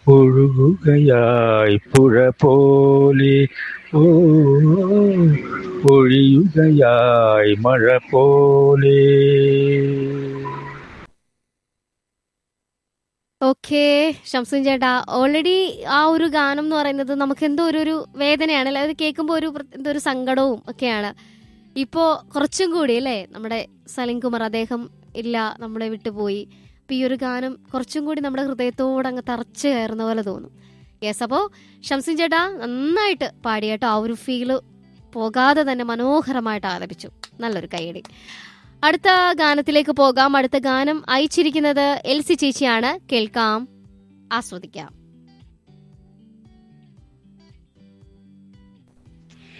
ഒഴുകുകയായി പുഴ പോലെ ഓ ഒഴിയുകയായി മഴ പോലെ ഓക്കെ ഷംസുൻ ചേട്ടാ ഓൾറെഡി ആ ഒരു ഗാനം എന്ന് പറയുന്നത് നമുക്ക് എന്തോ ഒരു ഒരു വേദനയാണ് അല്ലെ അത് കേൾക്കുമ്പോൾ ഒരു പ്ര- എന്തോ ഒരു സങ്കടവും ഒക്കെയാണ് ഇപ്പോ കുറച്ചും കൂടി അല്ലേ നമ്മുടെ സലിം കുമാർ അദ്ദേഹം ഇല്ല നമ്മളെ വിട്ടുപോയി അപ്പൊ ഈ ഒരു ഗാനം കുറച്ചും കൂടി നമ്മുടെ ഹൃദയത്തോട് അങ്ങ് തറച്ചു കയറുന്ന പോലെ തോന്നും യെസ് അപ്പോ ഷംസുൻ ചേട്ടാ നന്നായിട്ട് പാടി കേട്ടോ ആ ഒരു ഫീല് പോകാതെ തന്നെ മനോഹരമായിട്ട് ആലപിച്ചു നല്ലൊരു കൈയടി അടുത്ത ഗാനത്തിലേക്ക് പോകാം അടുത്ത ഗാനം അയച്ചിരിക്കുന്നത് എൽസി ചേച്ചിയാണ് കേൾക്കാം ആസ്വദിക്കാം